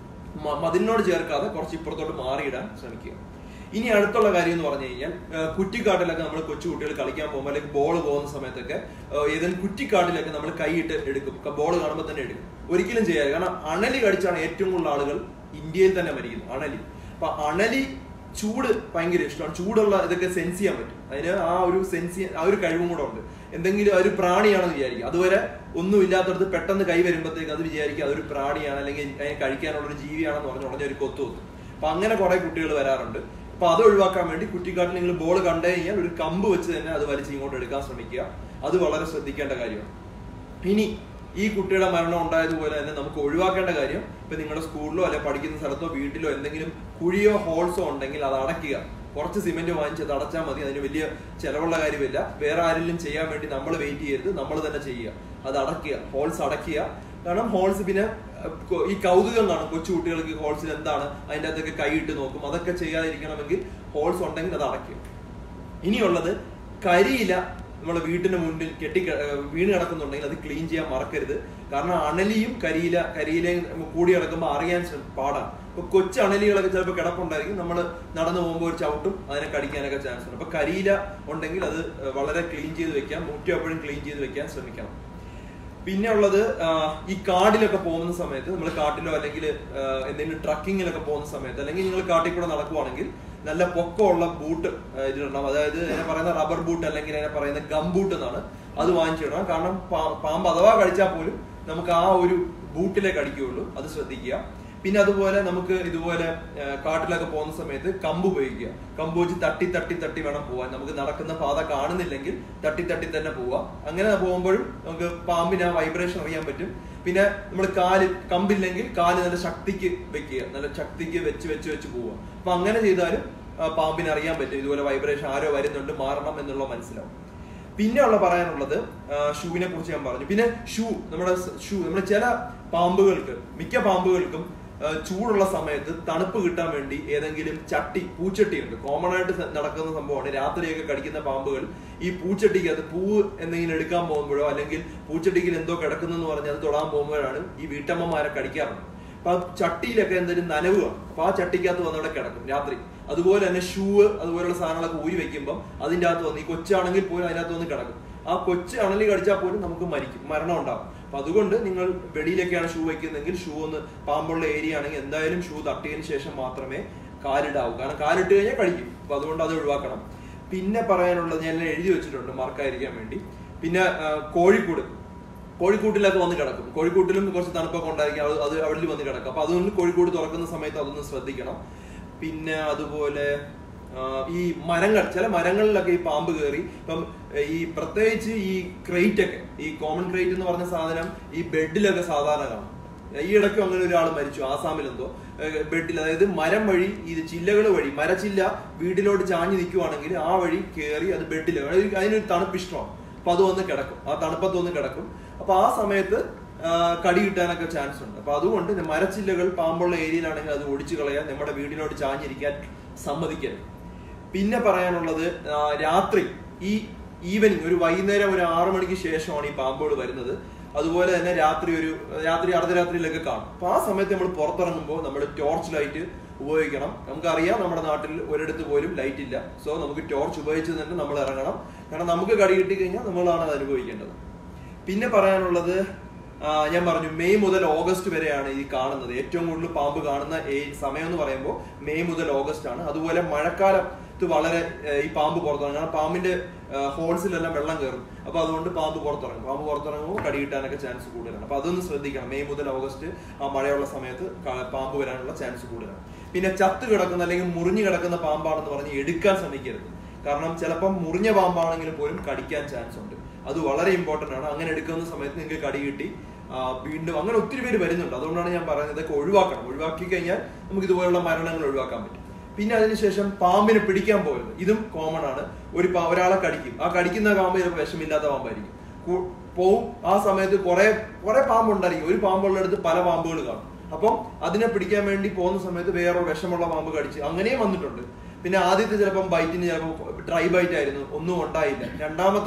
A: മ- മതിലിനോട് ചേർക്കാതെ കുറച്ച് ഇപ്പുറത്തോട്ട് മാറിയിടാൻ ശ്രമിക്കുക ഇനി അടുത്തുള്ള കാര്യം എന്ന് പറഞ്ഞു കഴിഞ്ഞാൽ ഏഹ് കുറ്റിക്കാട്ടിലൊക്കെ നമ്മൾ കൊച്ചു കുട്ടികൾ കളിക്കാൻ പോകുമ്പോൾ അല്ലെങ്കിൽ ബോൾ പോകുന്ന സമയത്തൊക്കെ ഏഹ് ഏതെങ്കിലും കുറ്റിക്കാട്ടിലൊക്കെ നമ്മൾ കൈയിട്ട് എടുക്കും ബോൾ കാണുമ്പോൾ തന്നെ എടുക്കും ഒരിക്കലും ചെയ്യാതെ കാരണം അണലി കടിച്ചാണ് ഏറ്റവും കൂടുതൽ ആളുകൾ ഇന്ത്യയിൽ തന്നെ മരിക്കുന്നത് അണലി അപ്പൊ അണലി ചൂട് ഭയങ്കര ഇഷ്ടമാണ് ചൂടുള്ള ഇതൊക്കെ സെൻസ് ചെയ്യാൻ പറ്റും അതിന് ആ ഒരു സെൻസ് ചെയ്യാൻ ആ ഒരു കഴിവും കൂടെ ഉണ്ട് എന്തെങ്കിലും ഒരു പ്രാണിയാണെന്ന് വിചാരിക്കുക അതുവരെ ഒന്നും ഇല്ലാത്തടത്ത് പെട്ടെന്ന് കൈ വരുമ്പോഴത്തേക്ക് അത് വിചാരിക്കുക അതൊരു പ്രാണിയാണ് അല്ലെങ്കിൽ അതിനെ കഴിക്കാനുള്ള ഒരു ജീവിയാണെന്ന് പറഞ്ഞ് ഉടനെ ഒരു കൊത്തു കൊത്തും അപ്പൊ അങ്ങനെ കുറെ കുട്ടികൾ വരാറുണ്ട് അപ്പൊ അത് ഒഴിവാക്കാൻ വേണ്ടി കുറ്റിക്കാട്ടിൽ നിങ്ങൾ ബോൾ കണ്ടു കഴിഞ്ഞാൽ ഒരു കമ്പ് വെച്ച് തന്നെ അത് വലിച്ച് ഇങ്ങോട്ട് എടുക്കാൻ ശ്രമിക്കുക അത് വളരെ ശ്രദ്ധിക്കേണ്ട കാര്യമാണ് ഇനി ഈ കുട്ടിയുടെ മരണം ഉണ്ടായതുപോലെ തന്നെ നമുക്ക് ഒഴിവാക്കേണ്ട കാര്യം ഇപ്പൊ നിങ്ങളുടെ സ്കൂളിലോ അല്ലെ പഠിക്കുന്ന സ്ഥലത്തോ വീട്ടിലോ എന്തെങ്കിലും കുഴിയോ ഹോൾസോ ഉണ്ടെങ്കിൽ അത് അടയ്ക്കുക കുറച്ച് സിമെന്റ് വാങ്ങിച്ച് അത് അടച്ചാൽ മതി അതിന് വലിയ ചെലവുള്ള കാര്യമില്ല വേറെ ആരെങ്കിലും ചെയ്യാൻ വേണ്ടി നമ്മൾ വെയിറ്റ് ചെയ്യരുത് നമ്മൾ തന്നെ ചെയ്യുക അത് അടയ്ക്കുക ഹോൾസ് അടയ്ക്കുക കാരണം ഹോൾസ് പിന്നെ അഹ് കൊ- ഈ കൗതുകം കാണും കൊച്ചു കുട്ടികൾക്ക് ഹോൾസിൽ എന്താണ് അതിന്റെ അകത്തൊക്കെ കൈയിട്ട് നോക്കും അതൊക്കെ ചെയ്യാതിരിക്കണമെങ്കിൽ ഹോൾസ് ഉണ്ടെങ്കിൽ അത് അടയ്ക്കുക ഇനിയുള്ളത് കരിയില നമ്മുടെ വീട്ടിന് മുന്നിൽ കെട്ടി ക- ഏർ വീണ് കിടക്കുന്നുണ്ടെങ്കിൽ അത് ക്ലീൻ ചെയ്യാൻ മറക്കരുത് കാരണം അണലിയും കരിയില കരിയിലയും കൂടി കിടക്കുമ്പോൾ അറിയാൻ ശ്ര- പാടാണ് ഇപ്പൊ കൊച്ചു അണലികളൊക്കെ ചിലപ്പോൾ കിടപ്പുണ്ടായിരിക്കും നമ്മൾ നടന്നു പോകുമ്പോൾ ഒരു ചവിട്ടും അതിനെ കടിക്കാനൊക്കെ ചാൻസ് ഉണ്ട് അപ്പൊ കരിയില ഉണ്ടെങ്കിൽ അത് ഏർ വളരെ ക്ലീൻ ചെയ്ത് വെക്കാം മുറ്റം എപ്പോഴും ക്ലീൻ ചെയ്ത് വെക്കാൻ ശ്രമിക്കണം പിന്നെ ഉള്ളത് ആ, ഈ കാടിലൊക്കെ പോകുന്ന സമയത്ത് നമ്മൾ കാട്ടിലോ അല്ലെങ്കിൽ എന്തെങ്കിലും ട്രക്കിങ്ങിലൊക്കെ പോകുന്ന സമയത്ത് അല്ലെങ്കിൽ നിങ്ങൾ കാട്ടിൽ കൂടെ നടക്കുവാണെങ്കിൽ നല്ല പൊക്കമുള്ള ബൂട്ട് ഇതിടണം അതായത് അതിനെ പറയുന്ന റബ്ബർ ബൂട്ട് അല്ലെങ്കിൽ അതിനെ പറയുന്ന ഗം ബൂട്ട് എന്നാണ് അത് വാങ്ങിച്ചിടണം കാരണം പാ- പാമ്പ് അഥവാ കടിച്ചാൽ പോലും നമുക്ക് ആ ഒരു ബൂട്ടിലേ കടിക്കുകയുള്ളൂ അത് ശ്രദ്ധിക്കുക പിന്നെ അതുപോലെ നമുക്ക് ഇതുപോലെ ആ, കാട്ടിലൊക്കെ പോകുന്ന സമയത്ത് കമ്പ് ഉപയോഗിക്കുക കമ്പ് വെച്ച് തട്ടി തട്ടി തട്ടി വേണം പോവാൻ നമുക്ക് നടക്കുന്ന പാത കാണുന്നില്ലെങ്കിൽ തട്ടി തട്ടി തന്നെ പോവാ അങ്ങനെ പോകുമ്പോഴും നമുക്ക് പാമ്പിന് ആ വൈബ്രേഷൻ അറിയാൻ പറ്റും പിന്നെ നമ്മൾ കാല് കമ്പില്ലെങ്കിൽ കാല് നല്ല ശക്തിക്ക് വെക്കുക നല്ല ശക്തിക്ക് വെച്ച് വെച്ച് വെച്ച് പോവുക അപ്പൊ അങ്ങനെ ചെയ്താലും ആ, പാമ്പിന് അറിയാൻ പറ്റും ഇതുപോലെ വൈബ്രേഷൻ ആരോ വരുന്നുണ്ട് മാറണം എന്നുള്ള മനസ്സിലാവും പിന്നെ ഉള്ള പറയാനുള്ളത് ഷൂവിനെ കുറിച്ച് ഞാൻ പറഞ്ഞു പിന്നെ ഷൂ നമ്മുടെ ഷൂ നമ്മുടെ ചില പാമ്പുകൾക്ക് മിക്ക പാമ്പുകൾക്കും ആ, ചൂടുള്ള സമയത്ത് തണുപ്പ് കിട്ടാൻ വേണ്ടി ഏതെങ്കിലും ചട്ടി പൂച്ചട്ടി ഉണ്ട് കോമൺ ആയിട്ട് സ- നടക്കുന്ന സംഭവമാണ് രാത്രിയൊക്കെ കടിക്കുന്ന പാമ്പുകൾ ഈ പൂച്ചട്ടിക്ക് അത് പൂവ് എന്തെങ്കിലും എടുക്കാൻ പോകുമ്പോഴോ അല്ലെങ്കിൽ പൂച്ചട്ടിക്ക് എന്തോ കിടക്കുന്നെന്ന് പറഞ്ഞ് അത് തൊടാൻ പോകുമ്പോഴാണ് ഈ വീട്ടമ്മമാരെ കടിക്കാറുണ്ട് അപ്പൊ ആ ചട്ടിയിലൊക്കെ എന്തെങ്കിലും നനവ് കാണും അപ്പൊ ആ ചട്ടിക്കകത്ത് വന്ന് അവിടെ കിടക്കും രാത്രി അതുപോലെ തന്നെ ഷൂ അതുപോലുള്ള സാധനങ്ങളൊക്കെ ഊരി വെക്കുമ്പോൾ അതിന്റെ അകത്ത് വന്ന് ഈ കൊച്ചാണെങ്കിൽ പോലും അതിനകത്ത് വന്ന് കിടക്കും ആ കൊച്ച് അണലി കടിച്ചാൽ പോലും നമുക്ക് മരിക്കും മരണം ഉണ്ടാവും അപ്പൊ അതുകൊണ്ട് നിങ്ങൾ വെളിയിലൊക്കെയാണ് ഷൂ വെക്കുന്നതെങ്കിൽ ഷൂ ഒന്ന് പാമ്പുള്ള ഏരിയ ആണെങ്കിൽ എന്തായാലും ഷൂ തട്ടിയതിന് ശേഷം മാത്രമേ കാലിടാവൂ കാരണം കാലിട്ട് കഴിഞ്ഞാൽ കഴിക്കും അപ്പൊ അതുകൊണ്ട് അത് ഒഴിവാക്കണം പിന്നെ പറയാനുള്ളത് ഞാൻ എല്ലാം എഴുതി വെച്ചിട്ടുണ്ട് മാർക്കായിരിക്കാൻ വേണ്ടി പിന്നെ ആ, കോഴിക്കൂട് കോഴിക്കൂട്ടിലൊക്കെ വന്ന് കിടക്കും കോഴിക്കൂട്ടിലും കുറച്ച് തണുപ്പൊക്കെ ഉണ്ടായിരിക്കും അത് അത് അവിടെ വന്ന് കിടക്കും അപ്പൊ അതുകൊണ്ട് കോഴിക്കോട് തുറക്കുന്ന സമയത്ത് അതൊന്ന് ശ്രദ്ധിക്കണം പിന്നെ അതുപോലെ ആ, ഈ മരങ്ങൾ ചില മരങ്ങളിലൊക്കെ ഈ പാമ്പ് കയറി ഇപ്പം ഏ, ഈ പ്രത്യേകിച്ച് ഈ ക്രേറ്റ് ഒക്കെ ഈ കോമൺ ക്രേറ്റ് എന്ന് പറഞ്ഞ സാധനം ഈ ബെഡിലൊക്കെ സാധാരണ കാണും ഈ ഇടയ്ക്കും അങ്ങനെ ഒരാൾ മരിച്ചു ആസാമിൽ എന്തോ ബെഡിൽ അതായത് മരം വഴി ഇത് ചില്ലകൾ വഴി മരച്ചില്ല വീട്ടിലോട്ട് ചാഞ്ഞു നിൽക്കുവാണെങ്കിൽ ആ വഴി കയറി അത് ബെഡിൽ അതിനൊരു തണുപ്പ് ഇഷ്ടമാണ് അപ്പൊ അത് വന്ന് കിടക്കും ആ തണുപ്പത്ത് വന്ന് കിടക്കും അപ്പൊ ആ സമയത്ത് ആ, കടി കിട്ടാനൊക്കെ ചാൻസ് ഉണ്ട് അപ്പൊ അതുകൊണ്ട് ഇത് മരച്ചില്ലകൾ പാമ്പുള്ള ഏരിയയിലാണെങ്കിൽ അത് ഒടിച്ചു കളയാൻ നമ്മുടെ വീടിനോട് ചാഞ്ഞിരിക്കാൻ സമ്മതിക്കരുത് പിന്നെ പറയാനുള്ളത് ആ, രാത്രി ഈ ഈവനിങ് ഒരു വൈകുന്നേരം ഒരു ആറു മണിക്ക് ശേഷമാണ് ഈ പാമ്പുകൾ വരുന്നത് അതുപോലെ തന്നെ രാത്രി ഒരു രാത്രി അർദ്ധരാത്രിയിലൊക്കെ കാണും അപ്പൊ ആ സമയത്ത് നമ്മൾ പുറത്തിറങ്ങുമ്പോൾ നമ്മൾ ടോർച്ച് ലൈറ്റ് ഉപയോഗിക്കണം നമുക്കറിയാം നമ്മുടെ നാട്ടിൽ ഒരിടത്ത് പോലും ലൈറ്റ് ഇല്ല സോ നമുക്ക് ടോർച്ച് ഉപയോഗിച്ച് തന്നെ നമ്മൾ ഇറങ്ങണം കാരണം നമുക്ക് കടി കിട്ടി കഴിഞ്ഞാൽ നമ്മളാണ് അത് അനുഭവിക്കേണ്ടത് പിന്നെ പറയാനുള്ളത് ആ, ഞാൻ പറഞ്ഞു മെയ് മുതൽ ഓഗസ്റ്റ് വരെയാണ് ഈ കാണുന്നത് ഏറ്റവും കൂടുതൽ പാമ്പ് കാണുന്ന ഏ- സമയം എന്ന് പറയുമ്പോൾ മെയ് മുതൽ ഓഗസ്റ്റ് ആണ് അതുപോലെ മഴക്കാലത്ത് വളരെ ഏ, ഈ പാമ്പ് പുറത്തിറങ്ങും കാരണം പാമ്പിന്റെ ഹോൾസിലെല്ലാം വെള്ളം കയറും അപ്പൊ അതുകൊണ്ട് പാമ്പ് പുറത്തിറങ്ങും പാമ്പ് പുറത്തിറങ്ങുമ്പോൾ കടി കിട്ടാനൊക്കെ ചാൻസ് കൂടുതലാണ് അപ്പൊ അതൊന്ന് ശ്രദ്ധിക്കണം മെയ് മുതൽ ഓഗസ്റ്റ് ആ മഴയുള്ള സമയത്ത് ക- പാമ്പ് വരാനുള്ള ചാൻസ് കൂടുതലാണ് പിന്നെ ചത്ത് കിടക്കുന്ന അല്ലെങ്കിൽ മുറിഞ്ഞു കിടക്കുന്ന പാമ്പാണെന്ന് പറഞ്ഞ് എടുക്കാൻ ശ്രമിക്കരുത് കാരണം ചിലപ്പം മുറിഞ്ഞ പാമ്പാണെങ്കിലും പോലും കടിക്കാൻ ചാൻസ് ഉണ്ട് അത് വളരെ ഇമ്പോർട്ടന്റ് ആണ് അങ്ങനെ എടുക്കുന്ന സമയത്ത് നിങ്ങൾക്ക് കടി കിട്ടി ആ, വീണ്ടും അങ്ങനെ ഒത്തിരി പേര് വരുന്നുണ്ട് അതുകൊണ്ടാണ് ഞാൻ പറയുന്നത് ഇതൊക്കെ ഒഴിവാക്കണം ഒഴിവാക്കി കഴിഞ്ഞാൽ നമുക്ക് ഇതുപോലുള്ള മരണങ്ങൾ ഒഴിവാക്കാൻ പറ്റും പിന്നെ അതിനുശേഷം പാമ്പിനെ പിടിക്കാൻ പോകരുത് ഇതും കോമൺ ആണ് ഒരു പാ- ഒരാളെ കടിക്കും ആ കടിക്കുന്ന പാമ്പ് ചിലപ്പോൾ വിഷമില്ലാത്ത പാമ്പായിരിക്കും കു- പോവും ആ സമയത്ത് കുറെ കുറെ പാമ്പുണ്ടായിരിക്കും ഒരു പാമ്പുള്ളിടത്ത് പല പാമ്പുകൾ കാണും അപ്പം അതിനെ പിടിക്കാൻ വേണ്ടി പോകുന്ന സമയത്ത് വേറെ വിഷമുള്ള പാമ്പ് കടിച്ച് അങ്ങനെയും വന്നിട്ടുണ്ട് പിന്നെ ആദ്യത്തെ ചിലപ്പം ബൈറ്റിന് ചിലപ്പോൾ ഡ്രൈ ബൈറ്റ് ആയിരുന്നു ഒന്നും ഉണ്ടായില്ല രണ്ടാമത്തെ പ-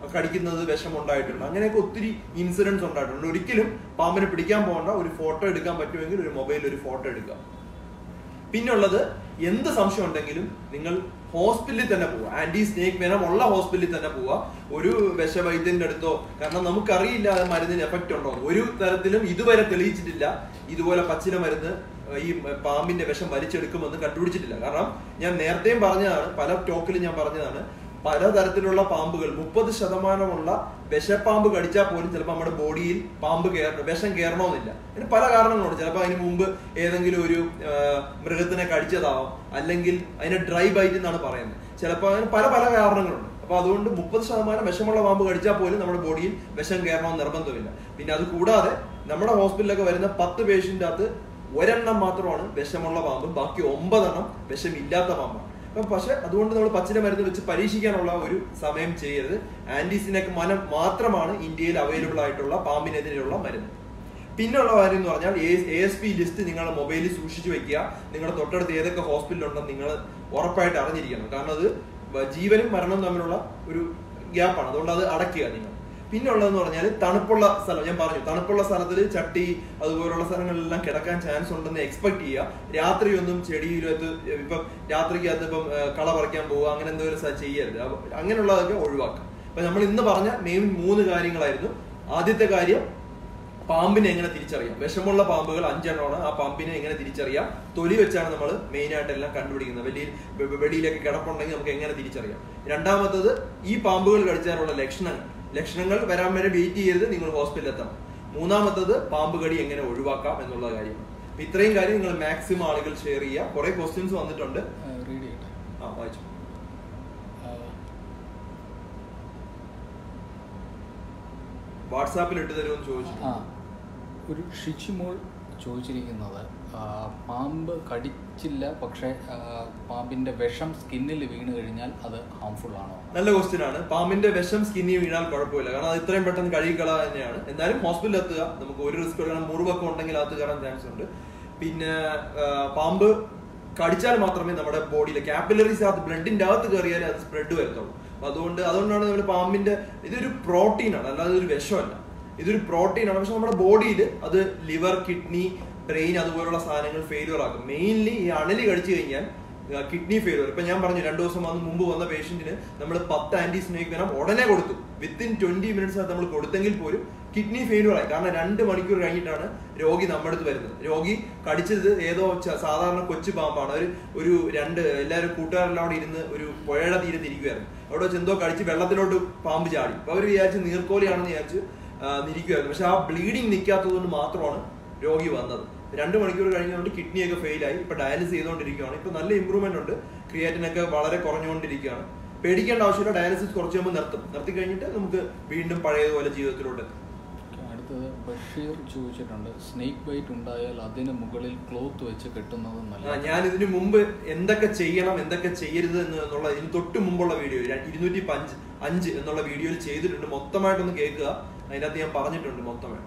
A: കടിക്കുന്നത് വിഷം ഉണ്ടായിട്ടുണ്ട് അങ്ങനെയൊക്കെ ഒത്തിരി ഇൻസിഡൻസ് ഉണ്ടായിട്ടുണ്ട് ഒരിക്കലും പാമ്പിനെ പിടിക്കാൻ പോകണ്ട ഒരു ഫോട്ടോ എടുക്കാൻ പറ്റുമെങ്കിൽ ഒരു മൊബൈലിൽ ഒരു ഫോട്ടോ എടുക്കുക പിന്നുള്ളത് എന്ത് സംശയം ഉണ്ടെങ്കിലും നിങ്ങൾ ഹോസ്പിറ്റലിൽ തന്നെ പോവുക ആന്റി സ്നേക്ക് വെനം ഉള്ള ഹോസ്പിറ്റലിൽ തന്നെ പോവുക ഒരു വിഷവൈദ്യന്റെ അടുത്തോ കാരണം നമുക്കറിയില്ല അത് മരുന്നിന് എഫക്റ്റ് ഉണ്ടോ എന്ന്. ഒരു തരത്തിലും ഇതുവരെ തെളിയിച്ചിട്ടില്ല ഇതുപോലെ പച്ചില മരുന്ന് ഈ പാമ്പിന്റെ വിഷം വലിച്ചെടുക്കുമെന്ന് കണ്ടുപിടിച്ചിട്ടില്ല കാരണം ഞാൻ നേരത്തെയും പറഞ്ഞതാണ് പല ടോക്കിലും ഞാൻ പറഞ്ഞതാണ് പലതരത്തിലുള്ള പാമ്പുകൾ മുപ്പത് ശതമാനമുള്ള വിഷപ്പാമ്പ് കടിച്ചാൽ പോലും ചിലപ്പോൾ നമ്മുടെ ബോഡിയിൽ പാമ്പ് കയറണം വിഷം കയറണമെന്നില്ല അതിന് പല കാരണങ്ങളുണ്ട് ചിലപ്പോൾ അതിന് മുമ്പ് ഏതെങ്കിലും ഒരു ആ, മൃഗത്തിനെ കടിച്ചതാവാം അല്ലെങ്കിൽ അതിനെ ഡ്രൈ ബൈറ്റ് എന്നാണ് പറയുന്നത് ചിലപ്പോൾ അതിന് പല പല കാരണങ്ങളുണ്ട് അപ്പൊ അതുകൊണ്ട് മുപ്പത് ശതമാനം വിഷമുള്ള പാമ്പ് കടിച്ചാൽ പോലും നമ്മുടെ ബോഡിയിൽ വിഷം കയറണമെന്ന് നിർബന്ധമില്ല പിന്നെ അത് കൂടാതെ നമ്മുടെ ഹോസ്പിറ്റലിലൊക്കെ വരുന്ന പത്ത് പേഷ്യന്റ് അകത്ത് ഒരെണ്ണം മാത്രമാണ് വിഷമുള്ള പാമ്പ് ബാക്കി ഒമ്പതെണ്ണം വിഷമില്ലാത്ത പാമ്പാണ് അപ്പം പക്ഷെ അതുകൊണ്ട് നമ്മൾ പച്ചില മരുന്ന് വെച്ച് പരീക്ഷിക്കാനുള്ള ഒരു സമയം ചെയ്യരുത് ആന്റിസിനൊക്കെ മനം മാത്രമാണ് ഇന്ത്യയിൽ അവൈലബിൾ ആയിട്ടുള്ള പാമ്പിനെതിരെയുള്ള മരുന്ന് പിന്നെയുള്ള കാര്യം എന്ന് പറഞ്ഞാൽ എ എസ് പി ലിസ്റ്റ് നിങ്ങളുടെ മൊബൈലിൽ സൂക്ഷിച്ചു വെക്കുക നിങ്ങളുടെ തൊട്ടടുത്ത് ഏതൊക്കെ ഹോസ്പിറ്റൽ ഉണ്ടെന്ന് നിങ്ങൾ ഉറപ്പായിട്ട് അറിഞ്ഞിരിക്കണം കാരണം അത് വ- ജീവനും മരണവും തമ്മിലുള്ള ഒരു ഗ്യാപ്പാണ് അതുകൊണ്ട് അത് അടയ്ക്കുക നിങ്ങൾ പിന്നെ ഉള്ളതെന്ന് പറഞ്ഞാൽ തണുപ്പുള്ള സ്ഥലം ഞാൻ പറഞ്ഞു തണുപ്പുള്ള സ്ഥലത്തിൽ ചട്ടി അതുപോലുള്ള സ്ഥലങ്ങളിലെല്ലാം കിടക്കാൻ ചാൻസ് ഉണ്ടെന്ന് എക്സ്പെക്ട് ചെയ്യുക രാത്രിയൊന്നും ചെടിയിലത്ത് ഇപ്പം രാത്രിക്കകത്ത് ഇപ്പം ഏഹ്, കള പറിക്കാൻ പോവുക അങ്ങനെ എന്തെങ്കിലും സ- ചെയ്യരുത് അപ്പൊ അങ്ങനെയുള്ളതൊക്കെ ഒഴിവാക്കുക അപ്പൊ നമ്മൾ ഇന്ന് പറഞ്ഞ മെയിൻ മൂന്ന് കാര്യങ്ങളായിരുന്നു ആദ്യത്തെ കാര്യം പാമ്പിനെ എങ്ങനെ തിരിച്ചറിയാം വിഷമുള്ള പാമ്പുകൾ അഞ്ചെണ്ണമാണ് ആ പാമ്പിനെ എങ്ങനെ തിരിച്ചറിയാം തൊലി വെച്ചാണ് നമ്മൾ മെയിൻ ആയിട്ട് എല്ലാം കണ്ടുപിടിക്കുന്നത് വലിയ വെ- വെളിയിലൊക്കെ കിടപ്പുണ്ടെങ്കിൽ നമുക്ക് എങ്ങനെ തിരിച്ചറിയാം രണ്ടാമത്തത് ഈ പാമ്പുകൾ കടിച്ചാലുള്ള ലക്ഷണങ്ങൾ ലക്ഷണങ്ങൾ വരാൻ വരെ വെയിറ്റ് ചെയ്യരുത് നിങ്ങൾ ഹോസ്പിറ്റലിൽ എത്തണം മൂന്നാമത്തത് പാമ്പ് കടി എങ്ങനെ ഒഴിവാക്കാം എന്നുള്ള കാര്യമാണ് അപ്പൊ ഇത്രയും കാര്യം നിങ്ങൾ മാക്സിമം ആളുകൾ ഷെയർ ചെയ്യുക കുറെ ക്വസ്റ്റ്യൻസ് വന്നിട്ടുണ്ട്
B: റീഡ് ചെയ്യട്ടെ
A: ആ വായിച്ചു
B: ആ,
A: വാട്സാപ്പിൽ ഇട്ട് തരുമെന്ന് ചോദിച്ചു
B: ആ ഒരു ഷിച്ചിമോൾ ചോദിച്ചിരിക്കുന്നത് ആ, പാമ്പ് കടിച്ചില്ല പക്ഷേ ആ, പാമ്പിന്റെ വിഷം സ്കിന്നിൽ വീണ് കഴിഞ്ഞാൽ അത് ഹാംഫുൾ ആണോ
A: നല്ല ക്വസ്റ്റ്യൻ ആണ് പാമ്പിന്റെ വിഷം സ്കിന്നി വീണാൽ കുഴപ്പമില്ല കാരണം അത് ഇത്രയും പെട്ടെന്ന് കഴുകിക്കള തന്നെയാണ് എന്തായാലും ഹോസ്പിറ്റലിൽ എത്തുക നമുക്ക് ഒരു റിസ്ക് എടുക്കണം മുറിവൊക്കെ ഉണ്ടെങ്കിൽ അകത്ത് കയറാൻ ചാൻസ് ഉണ്ട് പിന്നെ ആ, പാമ്പ് കടിച്ചാൽ മാത്രമേ നമ്മുടെ ബോഡിയിലെ കാപ്പിലറീസ് അകത്ത് ബ്ലഡിന്റെ അകത്ത് കയറിയാലേ അത് സ്പ്രെഡ് വരത്തുള്ളൂ അപ്പൊ അതുകൊണ്ട് അതുകൊണ്ടാണ് നമ്മൾ പാമ്പിന്റെ ഇതൊരു പ്രോട്ടീൻ ആണ് അല്ലാതെ ഒരു വിഷമല്ല ഇതൊരു പ്രോട്ടീൻ ആണ് പക്ഷെ നമ്മുടെ ബോഡിയിൽ അത് ലിവർ കിഡ്നി ബ്രെയിൻ അതുപോലുള്ള സാധനങ്ങൾ ഫെയിലുവർ ആക്കും മെയിൻലി ഈ അണലി കടിച്ചു കഴിഞ്ഞാൽ കിഡ്നി ഫെയിലുവർ ഇപ്പൊ ഞാൻ പറഞ്ഞു രണ്ടു ദിവസം വന്ന് മുമ്പ് വന്ന പേഷ്യന്റിന് നമ്മൾ പത്ത് ആന്റി സ്നേക് വെനം ഉടനെ കൊടുത്തു വിത്തിൻ ട്വന്റി മിനിറ്റ്സ് നമ്മൾ കൊടുത്തെങ്കിൽ പോലും കിഡ്നി ഫെയിലുവർ ആയി കാരണം രണ്ട് മണിക്കൂർ കഴിഞ്ഞിട്ടാണ് രോഗി നമ്മുടെ അടുത്ത് വരുന്നത് രോഗി കടിച്ചത് ഏതോ ച- സാധാരണ കൊച്ചു പാമ്പാണ് ഒരു ഒരു രണ്ട് എല്ലാവരും കൂട്ടുകാരെല്ലാം അവിടെ ഇരുന്ന് ഒരു പുഴയുടെ തീരത്ത് ഇരിക്കുവായിരുന്നു അവിടെ വെച്ച് എന്തോ കടിച്ച് വെള്ളത്തിലോട്ട് പാമ്പ് ചാടി അപ്പൊ അവർ വിചാരിച്ച് നീർക്കോലിയാണെന്ന് വിചാരിച്ച് ആ, നിരിക്കുമായിരുന്നു പക്ഷെ ആ ബ്ലീഡിങ് നിൽക്കാത്തത് കൊണ്ട് മാത്രമാണ് രോഗി വന്നത് രണ്ട് മണിക്കൂർ കഴിഞ്ഞുകൊണ്ട് കിഡ്നി ഒക്കെ ഫെയിൽ ആയി ഇപ്പൊ ഡയാലിസിസ് ചെയ്തുകൊണ്ടിരിക്കുകയാണ് ഇപ്പൊ നല്ല ഇമ്പ്രൂവ്മെന്റ് ഉണ്ട് ക്രിയാറ്റിൻ ഒക്കെ വളരെ കുറഞ്ഞുകൊണ്ടിരിക്കുകയാണ് പേടിക്കേണ്ട ആവശ്യമില്ല ഡയാലിസിസ് കുറച്ച് കഴിയുമ്പോൾ നിർത്തും നിർത്തി കഴിഞ്ഞിട്ട് നമുക്ക് വീണ്ടും പഴയതുപോലെ ജീവിതത്തിലോട്ട് എത്തും
B: ഓക്കേ, അടുത്തത് ബഷീർ ചോദിച്ചിട്ടുണ്ട് സ്നേക്ക് ബൈറ്റ് ഉണ്ടായാൽ അതിന് മുകളിൽ ക്ലോത്ത് വെച്ച് കെട്ടുന്നത്
A: ആ,
B: നല്ല
A: ഞാൻ ഇതിനു മുമ്പ് എന്തൊക്കെ ചെയ്യണം എന്തൊക്കെ ചെയ്യരുത് എന്ന് എന്നുള്ള ഇതിന് തൊട്ട് മുമ്പുള്ള വീഡിയോ ഇരുന്നൂറ്റി അഞ്ച് അഞ്ച് എന്നുള്ള വീഡിയോയിൽ ചെയ്തിട്ടുണ്ട് മൊത്തമായിട്ടൊന്ന് കേൾക്കുക അതിനകത്ത് ഞാൻ പറഞ്ഞിട്ടുണ്ട് മൊത്തമായിട്ട്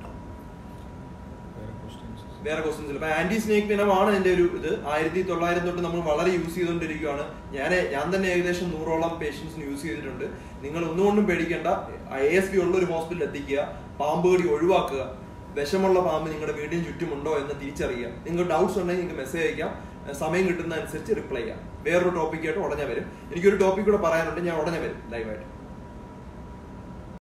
B: വേറെ questions?
A: വേറെ ക്വസ്റ്റ്യൻസ് ഇല്ല അപ്പൊ ആന്റി സ്നേക് വെനമാണ് എന്റെ ഒരു ഇത് ആയിരത്തി തൊള്ളായിരം തൊട്ട് നമ്മൾ വളരെ യൂസ് ചെയ്തുകൊണ്ടിരിക്കുകയാണ് ഞാൻ ഞാൻ തന്നെ ഏകദേശം നൂറോളം പേഷ്യൻസിന് യൂസ് ചെയ്തിട്ടുണ്ട് നിങ്ങൾ ഒന്നുകൊണ്ടും പേടിക്കേണ്ട ഐ എസ് പി ഉള്ള ഒരു ഹോസ്പിറ്റലിൽ എത്തിക്കുക പാമ്പ് കടി ഒഴിവാക്കുക വിഷമുള്ള പാമ്പ് നിങ്ങളുടെ വീടിന് ചുറ്റുമുണ്ടോ എന്ന് തിരിച്ചറിയുക നിങ്ങൾക്ക് ഡൗട്ട്സ് ഉണ്ടെങ്കിൽ നിങ്ങൾക്ക് മെസ്സേജ് അയക്കാം ഏഹ് സമയം കിട്ടുന്ന അനുസരിച്ച് റിപ്ലൈ ചെയ്യാം വേറൊരു ടോപ്പിക്കായിട്ട് ഉടനെ വരും എനിക്കൊരു ടോപ്പിക് കൂടെ പറയാനുണ്ട് ഞാൻ ഉടനെ വരും ലൈവായിട്ട്